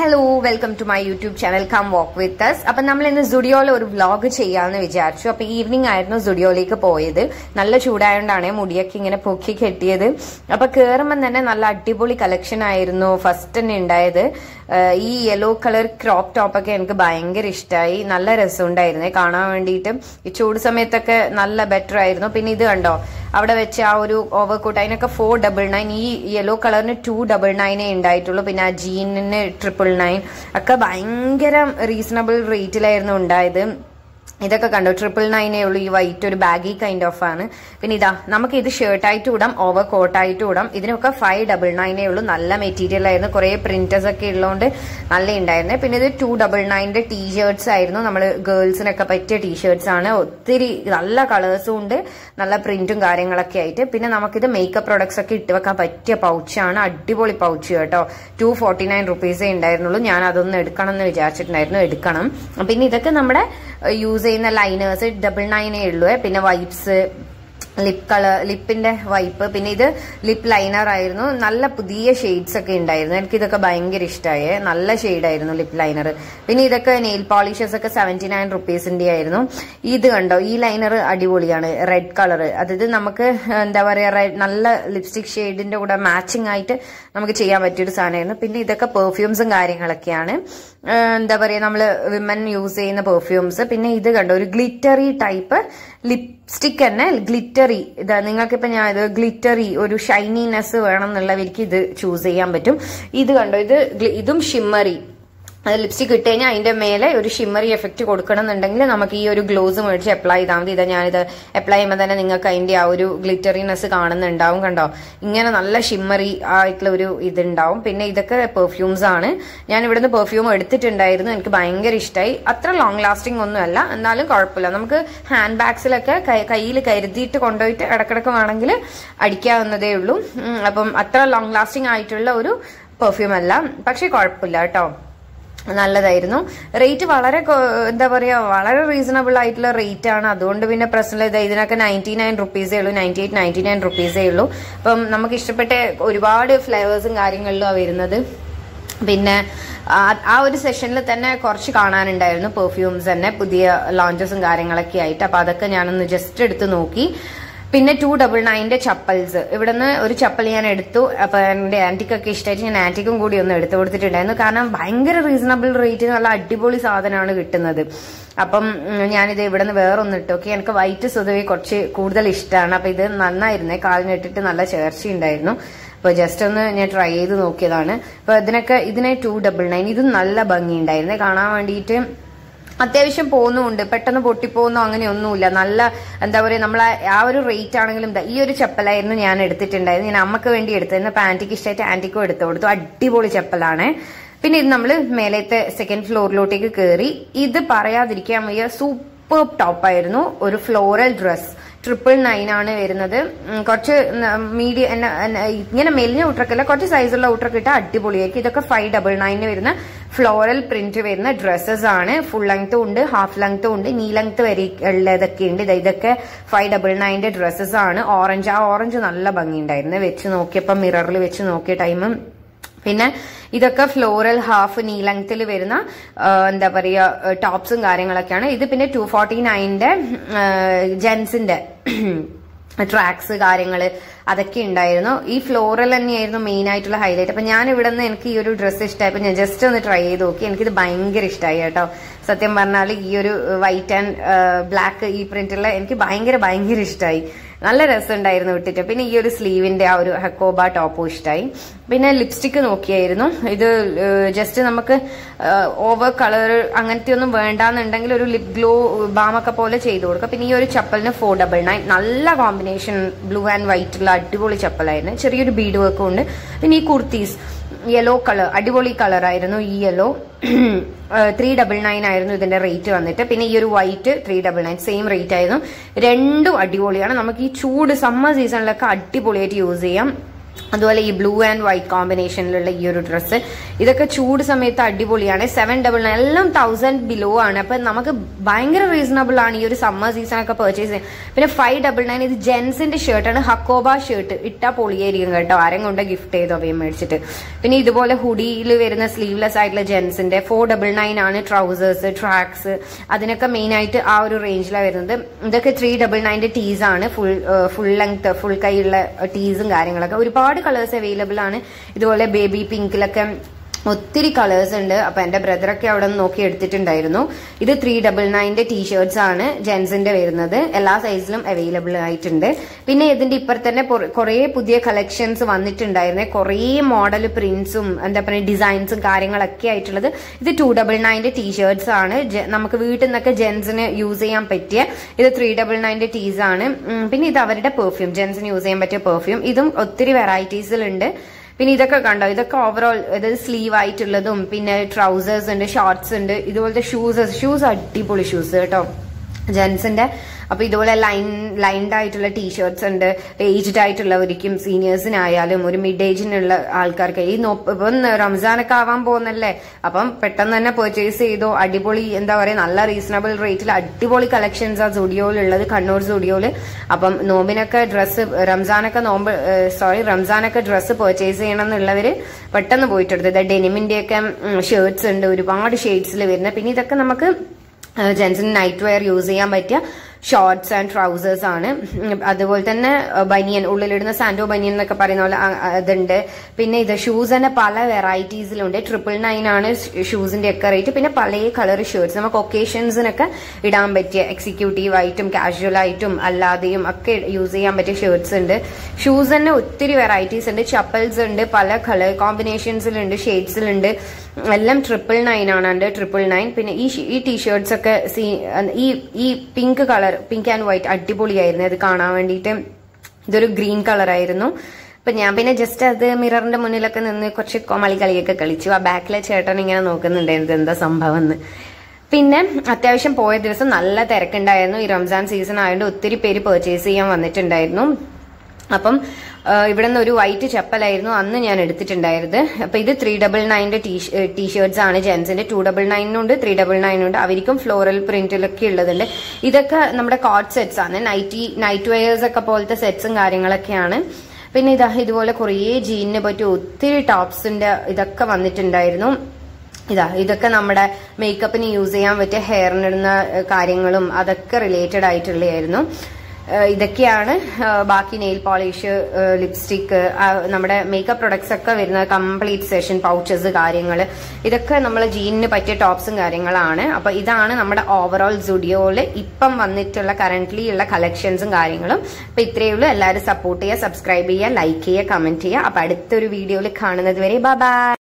hello welcome to my YouTube channel come walk with us അപ്പൊ നമ്മൾ ഇന്ന് സുഡിയോയിൽ ഒരു വ്ലോഗ് ചെയ്യാമെന്ന് വിചാരിച്ചു അപ്പൊ ഈവനിങ് ആയിരുന്നു സുഡിയോയിലേക്ക് പോയത് നല്ല ചൂടായോണ്ടാണ് മുടിയൊക്കെ ഇങ്ങനെ പൊക്കി കെട്ടിയത് അപ്പൊ കേറുമ്പോൾ തന്നെ നല്ല അടിപൊളി കളക്ഷൻ ആയിരുന്നു ഫസ്റ്റ് തന്നെ ഉണ്ടായത് ആഹ് ഈ യെല്ലോ കളർ ക്രോപ്പ് ടോപ്പ് ഒക്കെ എനിക്ക് ഭയങ്കര ഇഷ്ടമായി നല്ല രസമുണ്ടായിരുന്നേ കാണാൻ വേണ്ടിയിട്ട് ഈ ചൂട് സമയത്തൊക്കെ നല്ല ബെറ്റർ ആയിരുന്നു പിന്നെ ഇത് കണ്ടോ അവിടെ വെച്ച് ആ ഒരു ഓവർ കോട്ട് അതിനൊക്കെ ഫോർ ഡബിൾ നയൻ ഈ യെല്ലോ കളറിന് ടു ഡബിൾ നയനേ ഉണ്ടായിട്ടുള്ളൂ പിന്നെ ആ ജീനിന് ട്രിപ്പിൾ നയൻ ഒക്കെ ഭയങ്കര റീസണബിൾ റേറ്റിലായിരുന്നു ഉണ്ടായത് ഇതൊക്കെ കണ്ടോ ട്രിപ്പിൾ നയനേ ഉള്ളൂ ഈ വൈറ്റ് ഒരു ബാഗി കൈൻഡ് ഓഫ് ആണ് പിന്നെ ഇതാ നമുക്ക് ഇത് ഷർട്ടായിട്ട് ഇടാം ഓവർ കോട്ടായിട്ട് ഇടാം ഇതിനൊക്കെ ഫൈവ് ഡബിൾ നയനേ ഉള്ളൂ നല്ല മെറ്റീരിയൽ ആയിരുന്നു കുറെ പ്രിന്റേഴ്സ് ഒക്കെ ഉള്ളതുകൊണ്ട് നല്ല ഉണ്ടായിരുന്നേ പിന്നെ ഇത് ടു ഡബിൾ നയൻ്റെ ടീ ഷർട്ട്സ് ആയിരുന്നു നമ്മൾ ഗേൾസിനൊക്കെ പറ്റിയ ടീ ഷർട്ട്സ് ആണ് ഒത്തിരി നല്ല കളേഴ്സും ഉണ്ട് നല്ല പ്രിന്റും കാര്യങ്ങളൊക്കെ ആയിട്ട് പിന്നെ നമുക്കിത് മേക്കപ്പ് പ്രൊഡക്ട്സ് ഒക്കെ ഇട്ട് വെക്കാൻ പറ്റിയ പൗച്ചാണ് അടിപൊളി പൗച്ച് കേട്ടോ ടു ഫോർട്ടി നയൻ റുപ്പീസേ ഉണ്ടായിരുന്നുള്ളൂ ഞാൻ അതൊന്ന് എടുക്കണം എന്ന് വിചാരിച്ചിട്ടുണ്ടായിരുന്നു എടുക്കണം പിന്നെ ഇതൊക്കെ നമ്മുടെ യൂസ് ചെയ്യുന്ന ലൈനേഴ്സ് ഡബിൾ നയനേ ഉള്ളൂ പിന്നെ വൈപ്സ് ലിപ് കളർ ലിപ്പിന്റെ വൈപ്പ് പിന്നെ ഇത് ലിപ്പ് ലൈനർ ആയിരുന്നു നല്ല പുതിയ ഷെയ്ഡ്സ് ഒക്കെ ഉണ്ടായിരുന്നു എനിക്ക് ഇതൊക്കെ ഭയങ്കര ഇഷ്ടമായി നല്ല ഷെയ്ഡായിരുന്നു ലിപ്പ് ലൈനർ പിന്നെ ഇതൊക്കെ നെയിൽ പോളിഷസ് ഒക്കെ സെവന്റി നയൻ റുപ്പീസിന്റെ ആയിരുന്നു ഇത് കണ്ടോ ഈ ലൈനർ അടിപൊളിയാണ് റെഡ് കളർ അതായത് നമുക്ക് എന്താ പറയാ red- നല്ല ലിപ്സ്റ്റിക് ഷെയ്ഡിന്റെ കൂടെ മാച്ചിങ് ആയിട്ട് നമുക്ക് ചെയ്യാൻ പറ്റിയൊരു സാധനമായിരുന്നു പിന്നെ ഇതൊക്കെ പെർഫ്യൂംസും കാര്യങ്ങളൊക്കെയാണ് ഏഹ് എന്താ പറയാ നമ്മള് വിമൻ യൂസ് ചെയ്യുന്ന പെർഫ്യൂംസ് പിന്നെ ഇത് കണ്ടോ ഒരു ഗ്ലിറ്ററി ടൈപ്പ് ലിപ്സ്റ്റിക് തന്നെ ഗ്ലിറ്ററി ഇതാ നിങ്ങൾക്കിപ്പോ ഞാൻ ഇത് ഗ്ലിറ്ററി ഒരു ഷൈനിനെസ് വേണം എന്നുള്ളവർക്ക് ഇത് ചൂസ് ചെയ്യാൻ പറ്റും ഇത് കണ്ടോ ഇത് gli- ഇതും ഷിമ്മറി അത് ലിപ്സ്റ്റിക് ഇട്ട് കഴിഞ്ഞാൽ അതിന്റെ മേലെ ഒരു ഷിമ്മറി എഫക്റ്റ് കൊടുക്കണം എന്നുണ്ടെങ്കിൽ നമുക്ക് ഈ ഒരു ഗ്ലോസ് മേടിച്ച് അപ്ലൈ ചെയ്താൽ മതി ഇതാ ഞാനിത് അപ്ലൈ ചെയ്യുമ്പോൾ തന്നെ നിങ്ങൾക്ക് അതിന്റെ ആ ഒരു ഗ്ലിറ്ററിനെസ് കാണുന്നുണ്ടാവും കണ്ടോ ഇങ്ങനെ നല്ല ഷിമ്മറി ആയിട്ടുള്ള ഒരു ഇതുണ്ടാവും പിന്നെ ഇതൊക്കെ പെർഫ്യൂംസ് ആണ് ഞാൻ ഇവിടുന്ന് പെർഫ്യൂം എടുത്തിട്ടുണ്ടായിരുന്നു എനിക്ക് ഭയങ്കര ഇഷ്ടമായി അത്ര ലോങ് ലാസ്റ്റിംഗ് ഒന്നുമല്ല എന്നാലും കുഴപ്പമില്ല നമുക്ക് ഹാൻഡ് ബാഗ്സിലൊക്കെ കയ്യിൽ കരുതിയിട്ട് കൊണ്ടുപോയിട്ട് ഇടക്കിടക്ക് വേണമെങ്കിൽ അടിക്കാവുന്നതേ ഉള്ളൂ ഉം, അപ്പം അത്ര ലോങ് ലാസ്റ്റിംഗ് ആയിട്ടുള്ള ഒരു പെർഫ്യൂം അല്ല പക്ഷേ കുഴപ്പമില്ല കേട്ടോ നല്ലതായിരുന്നു റേറ്റ് വളരെ കൊ- എന്താ പറയാ വളരെ റീസണബിൾ ആയിട്ടുള്ള റേറ്റ് ആണ് അതുകൊണ്ട് പിന്നെ പ്രശ്നമില്ല ഇത് ഇതിനൊക്കെ നയൻറ്റി നയൻ റുപ്പീസേ ഉള്ളൂ നയൻറ്റി എയ്റ്റ് നയൻറ്റി നയൻ റുപ്പീസേ ഉള്ളൂ അപ്പം നമുക്ക് ഇഷ്ടപ്പെട്ട ഒരുപാട് ഫ്ലേവേഴ്സും കാര്യങ്ങളിലും ആ വരുന്നത് പിന്നെ ആ- ആ ഒരു സെഷനിൽ തന്നെ കുറച്ച് കാണാനുണ്ടായിരുന്നു പെർഫ്യൂംസ് തന്നെ പുതിയ ലോഞ്ചസും കാര്യങ്ങളൊക്കെ ആയിട്ട് അപ്പൊ അതൊക്കെ ഞാനൊന്ന് ജസ്റ്റ് എടുത്ത് നോക്കി പിന്നെ ടു ഡബിൾ നയന്റെ ചപ്പൽസ് ഇവിടുന്ന് ഒരു ചപ്പൽ ഞാൻ എടുത്തു അപ്പൊ എന്റെ ആന്റിക്കൊക്കെ ഇഷ്ടമായിട്ട് ഞാൻ ആന്റിക്കും കൂടി ഒന്ന് എടുത്തു കൊടുത്തിട്ടുണ്ടായിരുന്നു കാരണം ഭയങ്കര റീസണബിൾ റേറ്റ് നല്ല അടിപൊളി സാധനമാണ് കിട്ടുന്നത് അപ്പം ഉം, ഞാനിത് ഇവിടെ നിന്ന് വേറൊന്ന് ഇട്ടു ഓക്കെ എനിക്ക് വൈറ്റ് സ്വതവേ കുറച്ച് കൂടുതൽ ഇഷ്ടമാണ് അപ്പൊ ഇത് നന്നായിരുന്നേ കാലിനിട്ടിട്ട് നല്ല ചേർച്ച ഉണ്ടായിരുന്നു അപ്പൊ ജസ്റ്റ് ഒന്ന് ഞാൻ ട്രൈ ചെയ്ത് നോക്കിയതാണ് അപ്പൊ ഇതിനൊക്കെ ഇതിനെ ടു ഡബിൾ നയൻ ഇത് നല്ല ഭംഗിയുണ്ടായിരുന്നേ കാണാൻ വേണ്ടിയിട്ട് അത്യാവശ്യം പോകുന്നുമുണ്ട് പെട്ടെന്ന് പൊട്ടിപ്പോകുന്നോ അങ്ങനെയൊന്നുമില്ല നല്ല എന്താ പറയുക നമ്മൾ ആ ഒരു റേറ്റ് ആണെങ്കിലും ദാ ഈ ഒരു ചപ്പലായിരുന്നു ഞാൻ എടുത്തിട്ടുണ്ടായത് ഞാൻ അമ്മക്ക് വേണ്ടി എടുത്തത് പാൻറ്റിക്ക് ഇഷ്ടമായിട്ട് ആന്റിക്കും എടുത്തു കൊടുത്തു അടിപൊളി ചപ്പലാണ് പിന്നെ ഇത് നമ്മൾ മേലത്തെ സെക്കൻഡ് ഫ്ലോറിലോട്ടേക്ക് കയറി ഇത് പറയാതിരിക്കാൻ വയ്യ സൂപ്പർ ടോപ്പായിരുന്നു ഒരു ഫ്ലോറൽ ഡ്രസ് ട്രിപ്പിൾ നയൻ ആണ് വരുന്നത് ഉം, കുറച്ച് മീഡിയം ഇങ്ങനെ മെലിഞ്ഞ ഊട്ടറക്കല്ല കുറച്ച് സൈസുള്ള ഊട്ടറൊക്കെ ഇട്ടാൽ അടിപൊളിയായിരിക്കും ഇതൊക്കെ ഫൈവ് ഡബിൾ നയനിന് വരുന്ന ഫ്ലോറൽ പ്രിന്റ് വരുന്ന ഡ്രസ്സസ് ആണ് ഫുൾ ലെങ്ത്തും ഉണ്ട് ഹാഫ് ലെങ്ത്തും ഉണ്ട് നീ ലെങ്ത് വരെ ഉള്ളതൊക്കെ ഉണ്ട് ദാ ഇതൊക്കെ ഫൈവ് ഡബിൾ നയന്റെ ഡ്രസ്സസ് ആണ് ഓറഞ്ച് ആ ഓറഞ്ച് നല്ല ഭംഗിയുണ്ടായിരുന്നു വെച്ച് നോക്കിയപ്പോൾ മിററിൽ വെച്ച് നോക്കിയ ടൈമും പിന്നെ ഇതൊക്കെ ഫ്ലോറൽ ഹാഫ് നീ ലെങ്ത്തിൽ വരുന്ന ആ, എന്താ പറയുക ടോപ്സും കാര്യങ്ങളൊക്കെയാണ് ഇത് പിന്നെ ടു ഫോർട്ടി നയൻ്റെ ജെൻസിന്റെ ട്രാക്സ് കാര്യങ്ങള് അതൊക്കെ ഉണ്ടായിരുന്നു ഈ ഫ്ലോറൽ തന്നെയായിരുന്നു മെയിൻ ആയിട്ടുള്ള ഹൈലൈറ്റ് അപ്പൊ ഞാൻ ഇവിടെ നിന്ന് എനിക്ക് ഈ ഒരു ഡ്രസ്സ് ഇഷ്ടമായപ്പോ ഞാൻ ജസ്റ്റ് ഒന്ന് ട്രൈ ചെയ്ത് നോക്കി എനിക്കിത് ഭയങ്കര ഇഷ്ടമായി കേട്ടോ സത്യം പറഞ്ഞാൽ ഈ ഒരു വൈറ്റ് ആൻഡ് ബ്ലാക്ക് ഈ പ്രിന്റുള്ള എനിക്ക് ഭയങ്കര ഭയങ്കര ഇഷ്ടമായി നല്ല രസമുണ്ടായിരുന്നു ഇട്ടിട്ട് പിന്നെ ഈ ഒരു സ്ലീവിന്റെ ആ ഒരു ഹക്കോബ ടോപ്പും ഇഷ്ടമായി പിന്നെ ലിപ്സ്റ്റിക് നോക്കിയായിരുന്നു ഇത് ജസ്റ്റ് നമുക്ക് ഓവർ കളർ അങ്ങനത്തെ ഒന്നും വേണ്ടാന്നുണ്ടെങ്കിൽ ഒരു ലിപ് ഗ്ലോ ബാമൊക്കെ പോലെ ചെയ്ത് കൊടുക്കുക പിന്നെ ഈ ഒരു ചപ്പലിന് ഫോർ ഡബിൾ നയൻ നല്ല കോമ്പിനേഷൻ ബ്ലൂ ആൻഡ് വൈറ്റ് ഉള്ള അടിപൊളി ചപ്പലായിരുന്നു ചെറിയൊരു ബീഡ് വർക്കും ഉണ്ട് പിന്നെ ഈ കുർത്തീസ് യെല്ലോ കളർ അടിപൊളി കളറായിരുന്നു ഈ യെല്ലോ ത്രീ ഡബിൾ നയൻ ആയിരുന്നു ഇതിന്റെ റേറ്റ് വന്നിട്ട് പിന്നെ ഈ ഒരു white three double nine same rate ആയിരുന്നു രണ്ടും അടിപൊളിയാണ് നമുക്ക് ഈ ചൂട് സമ്മർ സീസണിലൊക്കെ അടിപൊളിയായിട്ട് യൂസ് ചെയ്യാം അതുപോലെ ഈ ബ്ലൂ ആൻഡ് വൈറ്റ് കോമ്പിനേഷനിലുള്ള ഈ ഒരു ഡ്രസ്സ് ഇതൊക്കെ ചൂട് സമയത്ത് അടിപൊളിയാണ് സെവൻ ഡബിൾ നയൻ എല്ലാം തൗസൻഡ് ബിലോ ആണ് അപ്പൊ നമുക്ക് ഭയങ്കര റീസണബിൾ ആണ് ഈ ഒരു സമ്മർ സീസൺ ഒക്കെ പർച്ചേസ് ചെയ്യാൻ പിന്നെ ഫൈവ് ഡബിൾ നയൻ ഇത് ജെൻസിന്റെ ഷർട്ടാണ് ഹക്കോബ ഷർട്ട് ഇട്ടാ പൊളിയായിരിക്കും കേട്ടോ ആരും കൊണ്ട് ഗിഫ്റ്റ് ചെയ്തോ അവയും മേടിച്ചിട്ട് പിന്നെ ഇതുപോലെ ഹുഡിയിൽ വരുന്ന സ്ലീവ്ലെസ് ആയിട്ടുള്ള ജെൻസിന്റെ ഫോർ ഡബിൾ നയൻ ആണ് ട്രൗസേഴ്സ് ട്രാക്സ് അതിനൊക്കെ മെയിൻ ആയിട്ട് ആ ഒരു റേഞ്ചിലാണ് വരുന്നത് ഇതൊക്കെ ത്രീ ഡബിൾ നയൻ്റെ ടീസ് ആണ് ഫുൾ ഫുൾ ലെങ്ത് ഫുൾ കൈയുള്ള ടീസും കാര്യങ്ങളൊക്കെ ഒരുപാട് കളേഴ്സ് അവൈലബിൾ ആണ് ഇതുപോലെ ബേബി പിങ്കിലൊക്കെ ഒത്തിരി കളേഴ്സ് ഉണ്ട് അപ്പൊ എന്റെ ബ്രദറൊക്കെ അവിടെ നിന്ന് നോക്കി എടുത്തിട്ടുണ്ടായിരുന്നു ഇത് ത്രീ ഡബിൾ നയന്റെ ടീഷർട്സ് ആണ് ജെൻസിന്റെ വരുന്നത് എല്ലാ സൈസിലും അവൈലബിൾ ആയിട്ടുണ്ട് പിന്നെ ഇതിന്റെ ഇപ്പുറത്ത് തന്നെ കുറെ പുതിയ കളക്ഷൻസ് വന്നിട്ടുണ്ടായിരുന്നേ കുറേ മോഡൽ പ്രിന്റ്സും എന്താ പറയുക ഡിസൈൻസും കാര്യങ്ങളൊക്കെ ആയിട്ടുള്ളത് ഇത് ടു ഡബിൾ നയന്റെ ടീഷർട്സ് ആണ് ജെ- നമുക്ക് വീട്ടിൽ നിന്നൊക്കെ ജെൻസിന് യൂസ് ചെയ്യാൻ പറ്റിയ ഇത് ത്രീ ഡബിൾ നയന്റെ ടീസ് ആണ് ഉം, പിന്നെ ഇത് അവരുടെ പെർഫ്യൂം ജെൻസിന് യൂസ് ചെയ്യാൻ പറ്റിയ പെർഫ്യൂം ഇതും ഒത്തിരി വെറൈറ്റീസിലുണ്ട് പിന്നെ ഇതൊക്കെ കണ്ടോ ഇതൊക്കെ ഓവറോൾ അതായത് സ്ലീവ് ആയിട്ടുള്ളതും പിന്നെ ട്രൗസേഴ്സ് ഉണ്ട് ഷോർട്സ് ഉണ്ട് ഇതുപോലത്തെ ഷൂസ് ഷൂസ് അടിപൊളി ഷൂസ് കേട്ടോ ജെൻസിന്റെ അപ്പൊ ഇതുപോലെ ലൈൻ ലൈൻഡ് ആയിട്ടുള്ള ടീഷർട്സ് ഉണ്ട് ഏജ്ഡ് ആയിട്ടുള്ളവർക്കും സീനിയേഴ്സിനായാലും ഒരു മിഡ് ഏജിനുള്ള ആൾക്കാർക്ക് ഈ നോ- ഇപ്പം റംസാനൊക്കെ ആവാൻ പോകുന്നല്ലേ അപ്പം പെട്ടെന്ന് തന്നെ പർച്ചേസ് ചെയ്തോ അടിപൊളി എന്താ പറയാ നല്ല റീസണബിൾ റേറ്റിൽ അടിപൊളി കളക്ഷൻസ് ആ സ്റ്റുഡിയോയിലുള്ളത് കണ്ണൂർ സ്റ്റുഡിയോയില് അപ്പം നോമ്പിനൊക്കെ ഡ്രസ്സ് റംസാനൊക്കെ നോമ്പ് സോറി റംസാനൊക്കെ ഡ്രസ്സ് പർച്ചേസ് ചെയ്യണം എന്നുള്ളവര് പെട്ടെന്ന് പോയിട്ടെടുത്തത് ഡെനിമിന്റെ ഒക്കെ ഷർട്ട്സ് ഉണ്ട് ഒരുപാട് ഷെയ്ഡ്സിൽ വരുന്നത് പിന്നെ ഇതൊക്കെ നമുക്ക് ജെൻസിന് നൈറ്റ് വെയർ യൂസ് ചെയ്യാൻ പറ്റിയ ഷോർട്സ് ആൻഡ് ട്രൗസേഴ്സ് ആണ് ഉം, അതുപോലെ തന്നെ ബനിയൻ ഉള്ളിലിടുന്ന സാൻഡോ ബനിയൻ എന്നൊക്കെ പറയുന്ന പോലെ ആ- ആ അതുണ്ട് പിന്നെ ഇത് ഷൂസ് തന്നെ പല വെറൈറ്റീസിലുണ്ട് ട്രിപ്പിൾ നയൻ ആണ് ഷൂസിന്റെ ഒക്കെ റേറ്റ് പിന്നെ പല കളർ ഷർട്ട്സ് നമുക്ക് ഒക്കേഷൻസിനൊക്കെ ഇടാൻ പറ്റിയ എക്സിക്യൂട്ടീവ് ആയിട്ടും കാഷ്വൽ ആയിട്ടും അല്ലാതെയും ഒക്കെ യൂസ് ചെയ്യാൻ പറ്റിയ ഷർട്ട്സ് ഉണ്ട് ഷൂസ് തന്നെ ഒത്തിരി വെറൈറ്റീസ് ഉണ്ട് ചപ്പൽസ് ഉണ്ട് പല കളർ കോമ്പിനേഷൻസിലുണ്ട് ഷെയ്ഡ്സിലുണ്ട് എല്ലാം ട്രിപ്പിൾ നയൻ ആണ് ഉണ്ട് ട്രിപ്പിൾ നയൻ പിന്നെ ഈ ഷി- ഈ ടീഷർട്സ് ഒക്കെ സീ ഈ ഈ pink colour pink and white അടിപൊളിയായിരുന്നു അത് കാണാൻ വേണ്ടിയിട്ട് ഇതൊരു ഗ്രീൻ കളർ ആയിരുന്നു അപ്പൊ ഞാൻ പിന്നെ ജസ്റ്റ് അത് മിററിന്റെ മുന്നിലൊക്കെ നിന്ന് കുറച്ച് കൊമളി കളിയൊക്കെ കളിച്ചു ആ ബാക്കിലെ ചേട്ടൻ ഇങ്ങനെ നോക്കുന്നുണ്ടായിരുന്നു എന്താ സംഭവം എന്ന് പിന്നെ അത്യാവശ്യം പോയ ദിവസം നല്ല തിരക്കുണ്ടായിരുന്നു ഈ റംസാൻ സീസൺ ആയതുകൊണ്ട് ഒത്തിരി പേര് പർച്ചേസ് ചെയ്യാൻ വന്നിട്ടുണ്ടായിരുന്നു അപ്പം ആ, ഇവിടെ നിന്ന് ഒരു വൈറ്റ് ചപ്പലായിരുന്നു അന്ന് ഞാൻ എടുത്തിട്ടുണ്ടായിരുന്നത് അപ്പൊ ഇത് ത്രീ ഡബിൾ നയന്റെ ടീഷർട്സ് ആണ് ജെൻസിന്റെ ടു ഡബിൾ നയനുണ്ട് ത്രീ ഡബിൾ നയനുണ്ട് അവർക്കും ഫ്ലോറൽ പ്രിന്റിലൊക്കെ ഉള്ളതുണ്ട് ഇതൊക്കെ നമ്മുടെ കോട്ട് സെറ്റ്സ് ആണ് നൈറ്റി നൈറ്റ് വെയേഴ്സ് ഒക്കെ പോലത്തെ സെറ്റ്സും കാര്യങ്ങളൊക്കെയാണ് പിന്നെ ഇതാ ഇതുപോലെ കുറേ ജീനിനെ പറ്റി ഒത്തിരി ടോപ്സിന്റെ ഇതൊക്കെ വന്നിട്ടുണ്ടായിരുന്നു ഇതാ ഇതൊക്കെ നമ്മുടെ മേക്കപ്പിന് യൂസ് ചെയ്യാൻ പറ്റിയ ഹെയറിനിടുന്ന ഏഹ്, കാര്യങ്ങളും അതൊക്കെ റിലേറ്റഡ് ആയിട്ടുള്ളതായിരുന്നു ഏഹ്, ഇതൊക്കെയാണ് ഏഹ്, ബാക്കി നെയിൽ പോളിഷ് ലിപ്സ്റ്റിക്ക് നമ്മുടെ മേക്കപ്പ് പ്രൊഡക്ട്സ് ഒക്കെ വരുന്ന കംപ്ലീറ്റ് സെഷൻ പൗച്ചസ് കാര്യങ്ങൾ ഇതൊക്കെ നമ്മൾ ജീനിന് പറ്റിയ ടോപ്സും കാര്യങ്ങളാണ് അപ്പൊ ഇതാണ് നമ്മുടെ ഓവറോൾ സുഡിയോയില് ഇപ്പം വന്നിട്ടുള്ള കറന്റ്ലി ഉള്ള കളക്ഷൻസും കാര്യങ്ങളും അപ്പൊ ഇത്രയേ ഉള്ളൂ എല്ലാവരും സപ്പോർട്ട് ചെയ്യുക സബ്സ്ക്രൈബ് ചെയ്യുക ലൈക്ക് ചെയ്യുക കമന്റ് ചെയ്യുക അപ്പൊ അടുത്തൊരു വീഡിയോയിൽ കാണുന്നത് വരെ ബൈ